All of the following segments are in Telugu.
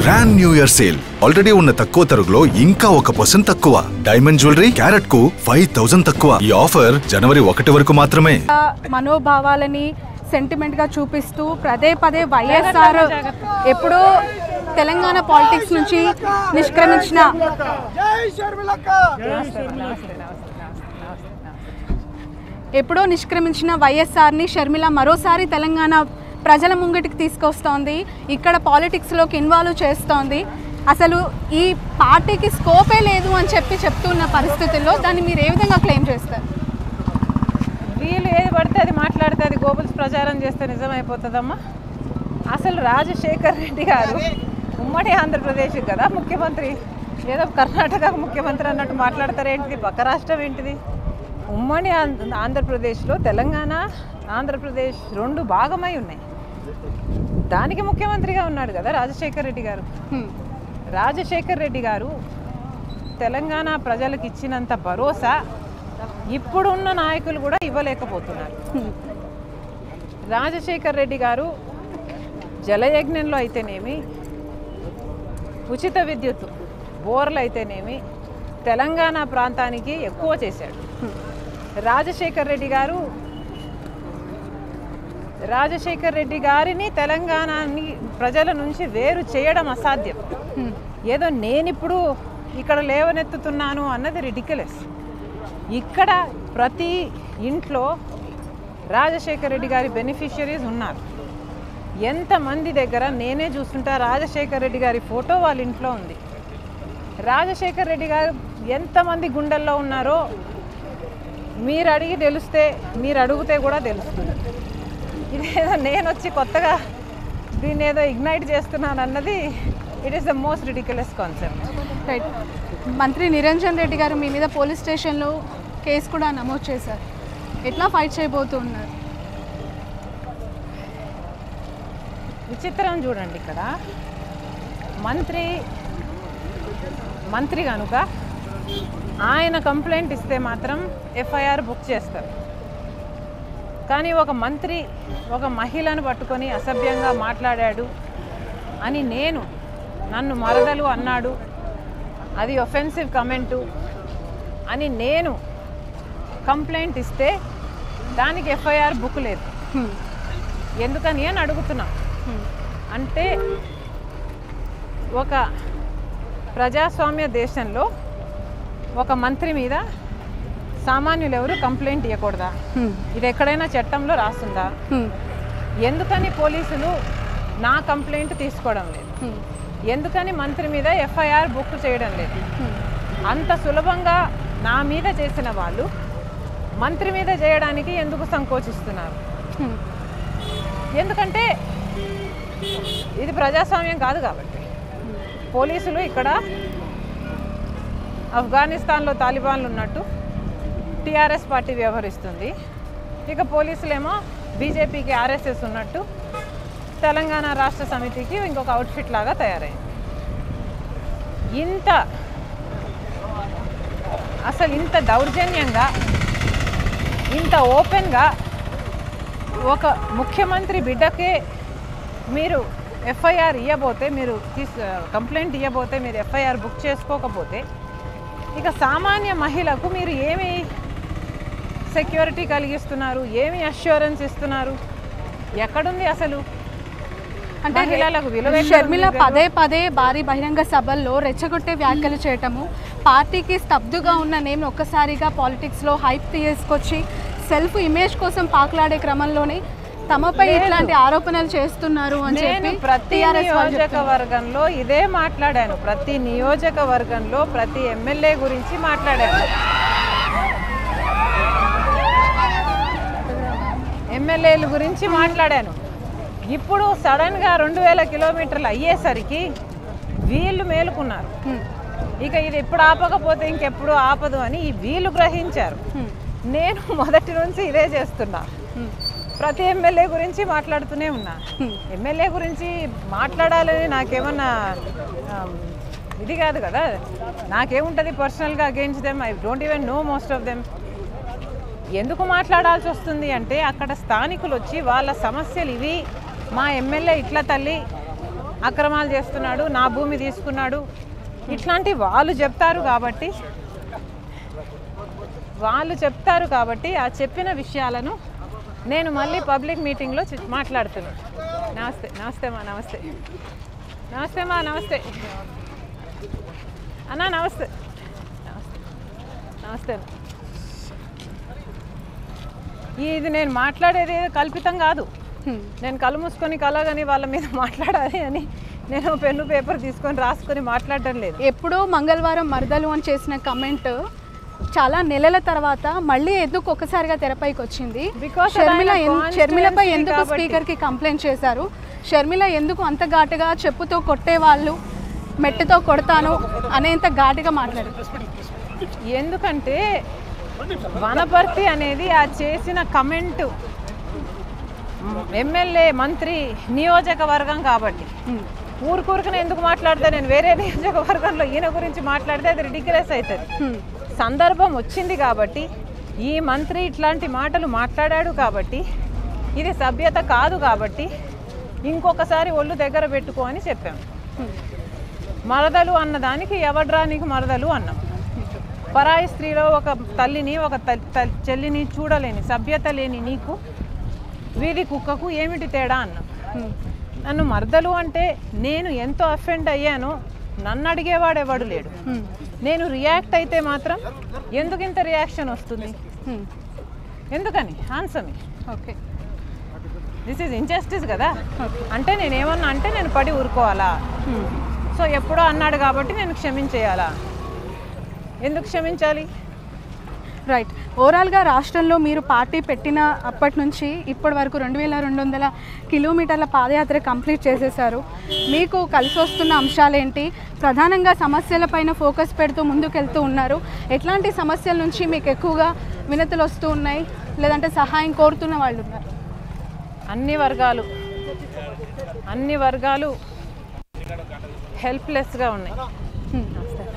Grand new year sale already ఉన్న తక్కువ తరుగులో ఇంకా ఒక పర్సెంట్ తక్కువ డైమండ్ జ్యువెలరీ క్యారెట్ కు ఫైవ్ థౌసండ్ తక్కువ ఈ ఆఫర్ జనవరి ఒకటి వరకు మాత్రమే మనోభావాలని సెంటిమెంట్గా చూపిస్తూ పదే పదే వైఎస్ఆర్ ఎప్పుడో తెలంగాణ పాలిటిక్స్ నుంచి నిష్క్రమించిన ఎప్పుడో నిష్క్రమించిన వైఎస్ఆర్ని షర్మిల మరోసారి తెలంగాణ ప్రజల ముంగటికి తీసుకొస్తోంది ఇక్కడ పాలిటిక్స్లోకి ఇన్వాల్వ్ చేస్తోంది అసలు ఈ పార్టీకి స్కోపే లేదు అని చెప్పి చెప్తున్న పరిస్థితుల్లో దాన్ని మీరు ఏ విధంగా క్లెయిమ్ చేస్తారు వీళ్ళు ఏది పడితే అది మాట్లాడితే అది గోబుల్స్ ప్రచారం చేస్తే నిజమైపోతుందమ్మా అసలు రాజశేఖర్ రెడ్డి గారు ఉమ్మడి ఆంధ్రప్రదేశ్ కదా ముఖ్యమంత్రి ఏదో కర్ణాటక ముఖ్యమంత్రి అన్నట్టు మాట్లాడతారేంటిది పక్క రాష్ట్రం ఏంటిది ఉమ్మడి ఆంధ్ర- ఆంధ్రప్రదేశ్లో తెలంగాణ ఆంధ్రప్రదేశ్ రెండు భాగమై ఉన్నాయి దానికి ముఖ్యమంత్రిగా ఉన్నాడు కదా రాజశేఖర్ రెడ్డి గారు హ్మ్. రాజశేఖర్ రెడ్డి గారు తెలంగాణ ప్రజలకు ఇచ్చినంత భరోసా ఇప్పుడున్న నాయకులు కూడా ఇవ్వలేకపోతున్నారు హ్మ్. రాజశేఖర్ రెడ్డి గారు జలయజ్ఞంలో అయితేనేమి ఉచిత విద్యుత్ బోర్లు అయితేనేమి తెలంగాణ ప్రాంతానికి ఎక్కువ చేశాడు రాజశేఖర్ రెడ్డి గారు రాజశేఖర్ రెడ్డి గారిని తెలంగాణని ప్రజల నుంచి వేరు చేయడం అసాధ్యం హ్మ్. ఏదో నేనిప్పుడు ఇక్కడ లేవనెత్తుతున్నాను అన్నది రిడిక్యులస్ ఇక్కడ ప్రతి ఇంట్లో రాజశేఖర్ రెడ్డి గారి బెనిఫిషియరీస్ ఉన్నారు ఎంతమంది దగ్గర నేనే చూస్తుంటా రాజశేఖర్ రెడ్డి గారి ఫోటో వాళ్ళ ఇంట్లో ఉంది రాజశేఖర్ రెడ్డి గారు ఎంతమంది గుండెల్లో ఉన్నారో మీరు అడిగి తెలిస్తే మీరు అడిగితే కూడా తెలుస్తుంది ఇదేదో నేను వచ్చి కొత్తగా దీన్ని ఏదో ఇగ్నైట్ చేస్తున్నాను అన్నది it is the most ridiculous concept right మంత్రి నిరంజన్ రెడ్డి గారు మీ మీద పోలీస్ స్టేషన్లో కేసు కూడా నమోదు చేశారు ఎట్లా ఫైట్ చేయబోతున్నారు విచిత్రం చూడండి ఇక్కడ మంత్రి మంత్రి కనుక ఆయన కంప్లైంట్ ఇస్తే మాత్రం ఎఫ్ఐఆర్ బుక్ చేస్తారు కానీ ఒక మంత్రి ఒక మహిళను పట్టుకొని అసభ్యంగా మాట్లాడాడు అని నేను నన్ను మరదలు అన్నాడు అది ఒఫెన్సివ్ కమెంటు అని నేను కంప్లైంట్ ఇస్తే దానికి ఎఫ్ఐఆర్ బుక్ లేదు హ్మ్. ఎందుకని అని అడుగుతున్నా హ్మ్. అంటే ఒక ప్రజాస్వామ్య దేశంలో ఒక మంత్రి మీద సామాన్యులు ఎవరు కంప్లైంట్ ఇవ్వకూడదా హ్మ్. ఇది ఎక్కడైనా చట్టంలో రాస్తుందా హ్మ్. ఎందుకని పోలీసులు నా కంప్లైంట్ తీసుకోవడం లేదు హ్మ్. ఎందుకని మంత్రి మీద ఎఫ్ఐఆర్ బుక్ చేయడం లేదు హ్మ్. అంత సులభంగా నా మీద చేసిన వాళ్ళు మంత్రి మీద చేయడానికి ఎందుకు సంకోచిస్తున్నారు హ్మ్. ఎందుకంటే ఇది ప్రజాస్వామ్యం కాదు కాబట్టి పోలీసులు ఇక్కడ ఆఫ్ఘనిస్తాన్లో తాలిబాన్లు ఉన్నట్టు టీఆర్ఎస్ పార్టీ వ్యవహరిస్తుంది ఇక పోలీసులేమో బీజేపీకి ఆర్ఎస్ఎస్ ఉన్నట్టు తెలంగాణ రాష్ట్ర సమితికి ఇంకొక అవుట్ఫిట్ లాగా తయారైంది ఇంత అసలు ఇంత దౌర్జన్యంగా ఇంత ఓపెన్గా ఒక ముఖ్యమంత్రి బిడ్డకే మీరు ఎఫ్ఐఆర్ ఇవ్వబోతే మీరు తీసు కంప్లైంట్ ఇవ్వబోతే మీరు ఎఫ్ఐఆర్ బుక్ చేసుకోకపోతే ఇక సామాన్య మహిళకు మీరు ఏమి సెక్యూరిటీ కలిగిస్తున్నారు ఏమి అష్యూరెన్స్ ఇస్తున్నారు ఎక్కడుంది అసలు అంటే మహిళలకు విలువ ఎక్కడ షర్మిల ఉంది? పదే పదే భారీ బహిరంగ సభల్లో రెచ్చగొట్టే వ్యాఖ్యలు చేయటము పార్టీకి స్తబ్దుగా ఉన్న నేమ్ ఒక్కసారిగా పాలిటిక్స్లో హైప్ తీసుకొచ్చి సెల్ఫ్ ఇమేజ్ కోసం పాకులాడే క్రమంలోనే తమపై ఇట్లాంటి ఆరోపణలు చేస్తున్నారు అని నేను చెప్పి ప్రతి టీఆర్ఎస్ వాళ్ళు చెప్తున్నారు. నియోజకవర్గంలో ఇదే మాట్లాడాను ప్రతి నియోజకవర్గంలో ప్రతి ఎమ్మెల్యే గురించి మాట్లాడాను ఎమ్మెల్యేల గురించి మాట్లాడాను ఇప్పుడు సడన్గా రెండు వేల కిలోమీటర్లు అయ్యేసరికి వీళ్ళు మేలుకున్నారు హ్మ్. ఇక ఇది ఎప్పుడు ఆపకపోతే ఇంకెప్పుడు ఆపదు అని ఈ వీళ్ళు గ్రహించారు హ్మ్. నేను మొదటి నుంచి ఇదే చేస్తున్నా హ్మ్. ప్రతి ఎమ్మెల్యే గురించి మాట్లాడుతూనే ఉన్నా హ్మ్. ఎమ్మెల్యే గురించి మాట్లాడాలని నాకేమన్నా ఆమ్, ఇది కాదు కదా నాకేముంటుంది పర్సనల్గా against them I don't even know most of them ఎందుకు మాట్లాడాల్సి వస్తుంది అంటే అక్కడ స్థానికులు వచ్చి వాళ్ళ సమస్యలు ఇవి మా ఎమ్మెల్యే ఇట్లా తల్లి అక్రమాలు చేస్తున్నాడు నా భూమి తీసుకున్నాడు ఇట్లాంటి వాళ్ళు చెప్తారు కాబట్టి వాళ్ళు చెప్తారు కాబట్టి ఆ చెప్పిన విషయాలను నేను మళ్ళీ పబ్లిక్ మీటింగ్లో చి- మాట్లాడుతున్నాను నమస్తే నమస్తే మా నమస్తే నమస్తే మా నమస్తే అన్నా నమస్తే నమస్తే నమస్తే అన్న. ఇది నేను మాట్లాడేది ఏదో కల్పితం కాదు హ్మ్. నేను కళ్ళు మూసుకొని కలగని వాళ్ళ మీద మాట్లాడాలి అని నేను పెన్ను పేపర్ తీసుకొని రాసుకొని మాట్లాడటం లేదు ఎప్పుడో మంగళవారం మరదలు అని చేసిన కమెంట్ చాలా నెలల తర్వాత మళ్ళీ ఎందుకు ఒక్కసారిగా తెరపైకి వచ్చింది Because షర్మిల అది ఆయన ఎన్- షర్మిలపై constituency ఎందుకు కాబట్టి. స్పీకర్ కి కంప్లైంట్ చేశారు షర్మిల ఎందుకు అంత ఘాటుగా చెప్పుతో కొట్టేవాళ్ళు మెట్టుతో కొడతాను అనేంత ఘాటుగా మాట్లాడారు ఎందుకంటే వనపర్తి అనేది ఆ చేసిన కమెంట్ ఎమ్మెల్యే మంత్రి నియోజకవర్గం కాబట్టి హ్మ్. ఊరుకూరుకుని ఎందుకు మాట్లాడితే నేను వేరే నియోజకవర్గంలో ఈయన గురించి మాట్లాడితే అది రిడిక్యులస్ అవుతుంది హ్మ్. సందర్భం వచ్చింది కాబట్టి ఈ మంత్రి ఇట్లాంటి మాటలు మాట్లాడాడు కాబట్టి ఇది సభ్యత కాదు కాబట్టి ఇంకొకసారి ఒళ్ళు దగ్గర పెట్టుకో అని చెప్పాం హ్మ్. మరదలు అన్నదానికి ఎవడ్రా నీకు మరదలు అన్నాం పరాయి స్త్రీలో ఒక తల్లిని ఒక తల్- తల్- చెల్లిని చూడలేని సభ్యత లేని నీకు వీధి కుక్కకు ఏమిటి తేడా అన్నాం హ్మ్. నన్ను మరదలు అంటే నేను ఎంతో అఫెండ్ అయ్యానో నన్ను అడిగేవాడు ఎవడు లేడు హ్మ్. నేను రియాక్ట్ అయితే మాత్రం ఎందుకు ఇంత రియాక్షన్ వస్తుంది హ్మ్. ఎందుకని answer okay this is injustice కదా అంటే నేను ఏమన్నా అంటే నేను పడి ఊరుకోవాలా హ్మ్. సో ఎప్పుడో అన్నాడు కాబట్టి నేను క్షమించేయాలా ఎందుకు క్షమించాలి రైట్ ఓవరాల్గా రాష్ట్రంలో మీరు పార్టీ పెట్టిన అప్పటి నుంచి ఇప్పటి వరకు రెండు వేల రెండు వందల కిలోమీటర్ల పాదయాత్ర కంప్లీట్ చేసేశారు మీకు కలిసి వస్తున్న అంశాలేంటి ప్రధానంగా సమస్యలపైన ఫోకస్ పెడుతూ ముందుకెళ్తూ ఉన్నారు ఎట్లాంటి సమస్యల నుంచి మీకు ఎక్కువగా వినతులు వస్తూ ఉన్నాయి లేదంటే సహాయం కోరుతున్న వాళ్ళు ఉన్నారు అన్ని వర్గాలు అన్ని వర్గాలు హెల్ప్లెస్గా ఉన్నాయి హ్మ్.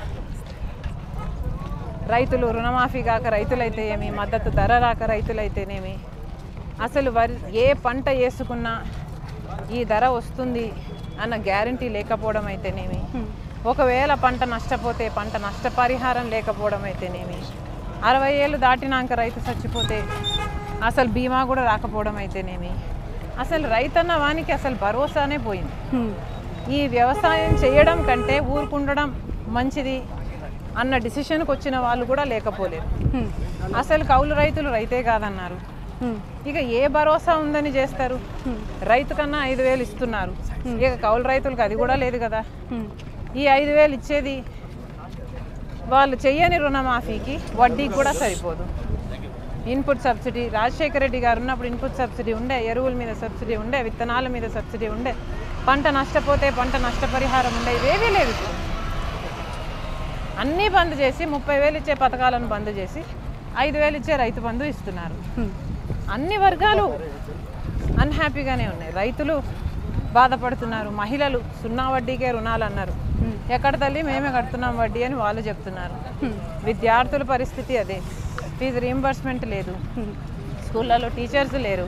రైతులు రుణమాఫీ కాక రైతులైతే ఏమి మద్దతు ధర రాక రైతులైతేనేమి అసలు వరి ఏ పంట వేసుకున్నా ఈ ధర వస్తుంది అన్న గ్యారంటీ లేకపోవడం అయితేనేమి హ్మ్. ఒకవేళ పంట నష్టపోతే పంట నష్టపరిహారం లేకపోవడం అయితేనేమి అరవై ఏళ్ళు దాటినాక రైతు చచ్చిపోతే అసలు బీమా కూడా రాకపోవడం అయితేనేమి అసలు రైతన్న వానికి అసలు భరోసానే పోయింది హ్మ్. ఈ వ్యవసాయం చేయడం కంటే ఊరుకుండడం మంచిది అన్న డిసిషన్కి వచ్చిన వాళ్ళు కూడా లేకపోలేరు హ్మ్. అసలు కౌలు రైతులు రైతే కాదన్నారు హ్మ్. ఇక ఏ భరోసా ఉందని చేస్తారు హ్మ్. రైతు కన్నా ఐదు వేలు ఇస్తున్నారు ఇక కౌలు రైతులకు అది కూడా లేదు కదా హ్మ్. ఈ ఐదు వేలు ఇచ్చేది వాళ్ళు చెయ్యని రుణమాఫీకి వడ్డీకి కూడా సరిపోదు ఇన్పుట్ సబ్సిడీ రాజశేఖర రెడ్డి గారు ఉన్నప్పుడు ఇన్పుట్ సబ్సిడీ ఉండే ఎరువుల మీద సబ్సిడీ ఉండే విత్తనాల మీద సబ్సిడీ ఉండే పంట నష్టపోతే పంట నష్టపరిహారం ఉండే ఇవేవీ లేవు ఇప్పుడు అన్నీ బంద్ చేసి ముప్పై వేలు ఇచ్చే పథకాలను బంద్ చేసి ఐదు వేలు ఇచ్చే రైతు బంధు ఇస్తున్నారు హ్మ్. అన్ని వర్గాలు అన్హ్యాపీగానే ఉన్నాయి రైతులు బాధపడుతున్నారు మహిళలు సున్నా వడ్డీకే రుణాలు అన్నారు ఎక్కడ తల్లి మేమే కడుతున్నాం వడ్డీ అని వాళ్ళు చెప్తున్నారు విద్యార్థుల పరిస్థితి అదే ఫీజు రీంబర్స్మెంట్ లేదు హ్మ్. స్కూళ్ళలో టీచర్స్ లేరు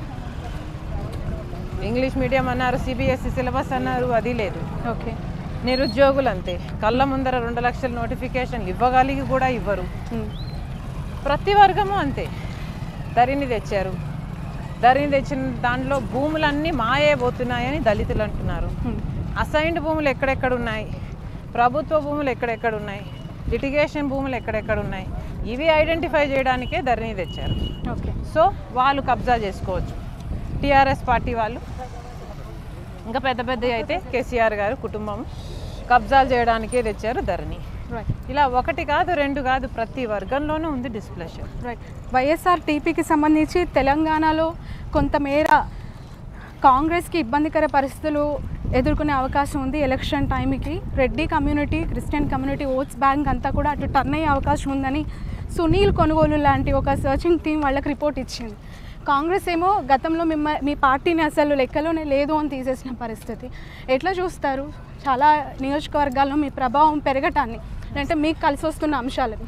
ఇంగ్లీష్ మీడియం అన్నారు సిబిఎస్ఈ సిలబస్ అన్నారు అది లేదు ఓకే నిరుద్యోగులు అంతే కళ్ళ ముందర రెండు లక్షల నోటిఫికేషన్లు ఇవ్వగలిగి కూడా ఇవ్వరు హ్మ్. ప్రతి వర్గము అంతే ధరిని తెచ్చారు ధరిని తెచ్చిన దాంట్లో భూములన్నీ మాయే పోతున్నాయని దళితులు అంటున్నారు హ్మ్. అసైన్డ్ భూములు ఎక్కడెక్కడ ఉన్నాయి ప్రభుత్వ భూములు ఎక్కడెక్కడ ఉన్నాయి లిటిగేషన్ భూములు ఎక్కడెక్కడ ఉన్నాయి ఇవి ఐడెంటిఫై చేయడానికే ధరణి తెచ్చారు ఓకే సో వాళ్ళు కబ్జా చేసుకోవచ్చు టీఆర్ఎస్ పార్టీ వాళ్ళు ఇంకా పెద్ద పెద్ద అయితే కేసీఆర్ గారు కుటుంబం కబ్జాలు చేయడానికే తెచ్చారు ధరణి రైట్ ఇలా ఒకటి కాదు రెండు కాదు ప్రతి వర్గంలోనూ ఉంది డిస్ప్లెషర్ రైట్ వైఎస్ఆర్ టీపీకి సంబంధించి తెలంగాణలో కొంతమేర కాంగ్రెస్కి ఇబ్బందికర పరిస్థితులు ఎదుర్కొనే అవకాశం ఉంది ఎలక్షన్ టైంకి Reddy community Christian community votes bank అంతా కూడా అటు టర్న్ అయ్యే అవకాశం ఉందని సునీల్ కొనుగోలు లాంటి ఒక సర్చింగ్ టీం వాళ్ళకి రిపోర్ట్ ఇచ్చింది కాంగ్రెస్ ఏమో గతంలో మిమ్మ మీ పార్టీని అసలు లెక్కలోనే లేదు అని తీసేసిన పరిస్థితి ఎట్లా చూస్తారు చాలా నియోజకవర్గాల్లో మీ ప్రభావం పెరగటాన్ని అంటే మీకు కలిసి వస్తున్న అంశాలని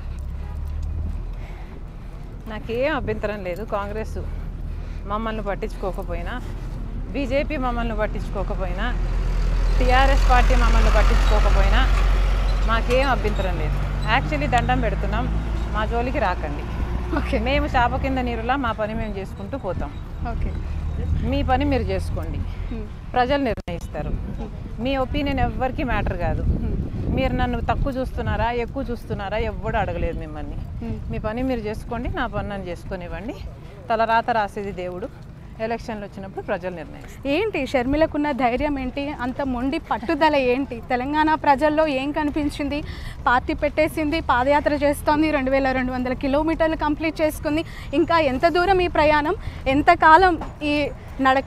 నాకేం అభ్యంతరం లేదు కాంగ్రెస్ మమ్మల్ని పట్టించుకోకపోయినా బీజేపీ మమ్మల్ని పట్టించుకోకపోయినా టీఆర్ఎస్ పార్టీ మమ్మల్ని పట్టించుకోకపోయినా మాకేం అభ్యంతరం లేదు యాక్చువల్లీ దండం పెడుతున్నాం మా జోలికి రాకండి ఓకే మేము చాప కింద నీరులా మా పని మేము చేసుకుంటూ పోతాం ఓకే మీ పని మీరు చేసుకోండి ప్రజలు నిర్ణయిస్తారు మీ ఒపీనియన్ ఎవ్వరికి మ్యాటర్ కాదు మీరు నన్ను తక్కువ చూస్తున్నారా ఎక్కువ చూస్తున్నారా ఎవ్వడు అడగలేదు మిమ్మల్ని మీ పని మీరు చేసుకోండి నా పని నన్ను చేసుకొనివ్వండి తలరాత రాసేది దేవుడు ఎలక్షన్లు వచ్చినప్పుడు ప్రజలు నిర్ణయిస్తారు ఏంటి షర్మిలకున్న ధైర్యం ఏంటి అంత మొండి పట్టుదల ఏంటి తెలంగాణ ప్రజల్లో ఏం కనిపించింది పార్టీ పెట్టేసింది పాదయాత్ర చేస్తోంది రెండు వేల రెండు వందల కిలోమీటర్లు కంప్లీట్ చేసుకుంది ఇంకా ఎంత దూరం ఈ ప్రయాణం ఎంతకాలం ఈ నడక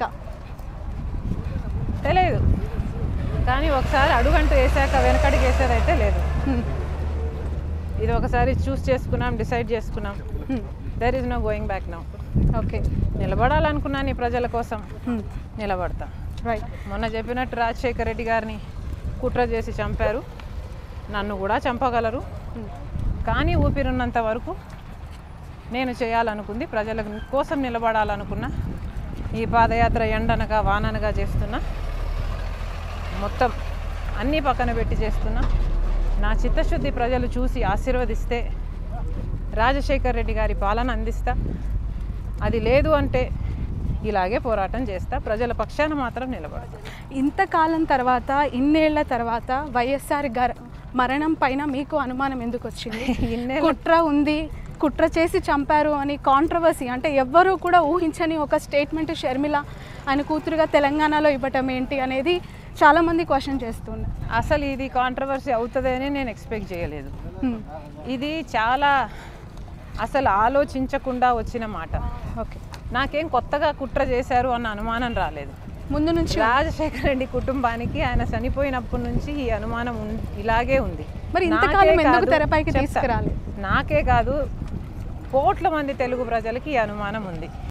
తెలియదు కానీ ఒకసారి అడుగంటూ వేసాక వెనకడికి వేసేదైతే లేదు హ్మ్. ఇది ఒకసారి చూస్ చేసుకున్నాం డిసైడ్ చేసుకున్నాం hmm. There is no going back now okay నిలబడాలనుకున్నాను ఈ ప్రజల కోసం హ్మ్. నిలబడతా రైట్ మొన్న చెప్పినట్టు రాజశేఖర రెడ్డి గారిని కుట్ర చేసి చంపారు నన్ను కూడా చంపగలరు హ్మ్. కానీ ఊపిరున్నంత వరకు నేను చేయాలనుకుంది ప్రజల కోసం నిలబడాలనుకున్న ఈ పాదయాత్ర ఎండనగా వాననగా చేస్తున్నా మొత్తం అన్నీ పక్కన పెట్టి చేస్తున్నా నా చిత్తశుద్ధి ప్రజలు చూసి ఆశీర్వదిస్తే రాజశేఖర్ రెడ్డి గారి పాలన అందిస్తా అది లేదు అంటే ఇలాగే పోరాటం చేస్తా ప్రజల పక్షాన మాత్రం నిలబడతా ఇంతకాలం తర్వాత ఇన్నేళ్ల తర్వాత వైఎస్ఆర్ గారి మరణం పైన మీకు అనుమానం ఎందుకు వచ్చింది ఇన్నేళ్ళ- కుట్ర ఉంది కుట్ర చేసి చంపారు అని కాంట్రవర్సీ అంటే ఎవ్వరూ కూడా ఊహించని ఒక స్టేట్మెంట్ షర్మిల ఆయన కూతురుగా తెలంగాణలో ఇవ్వటం ఏంటి అనేది చాలామంది క్వశ్చన్ చేస్తున్నారు అసలు ఇది కాంట్రవర్సీ అవుతుందని నేను ఎక్స్పెక్ట్ చేయలేదు హ్మ్. ఇది చాలా అసలు ఆలోచించకుండా వచ్చిన మాట ఓకే నాకేం కొత్తగా కుట్ర చేశారు అన్న అనుమానం రాలేదు ముందు నుంచి రాజశేఖర రెడ్డి కుటుంబానికి ఆయన చనిపోయినప్పటి నుంచి ఈ అనుమానం ఉన్- ఇలాగే ఉంది మరి నాకే ఇంతకాలం ఎందుకు కాదు- తెరపైకి చెప్తా. తీసుకురాలేదు? నాకే కాదు కోట్ల మంది తెలుగు ప్రజలకి ఈ అనుమానం ఉంది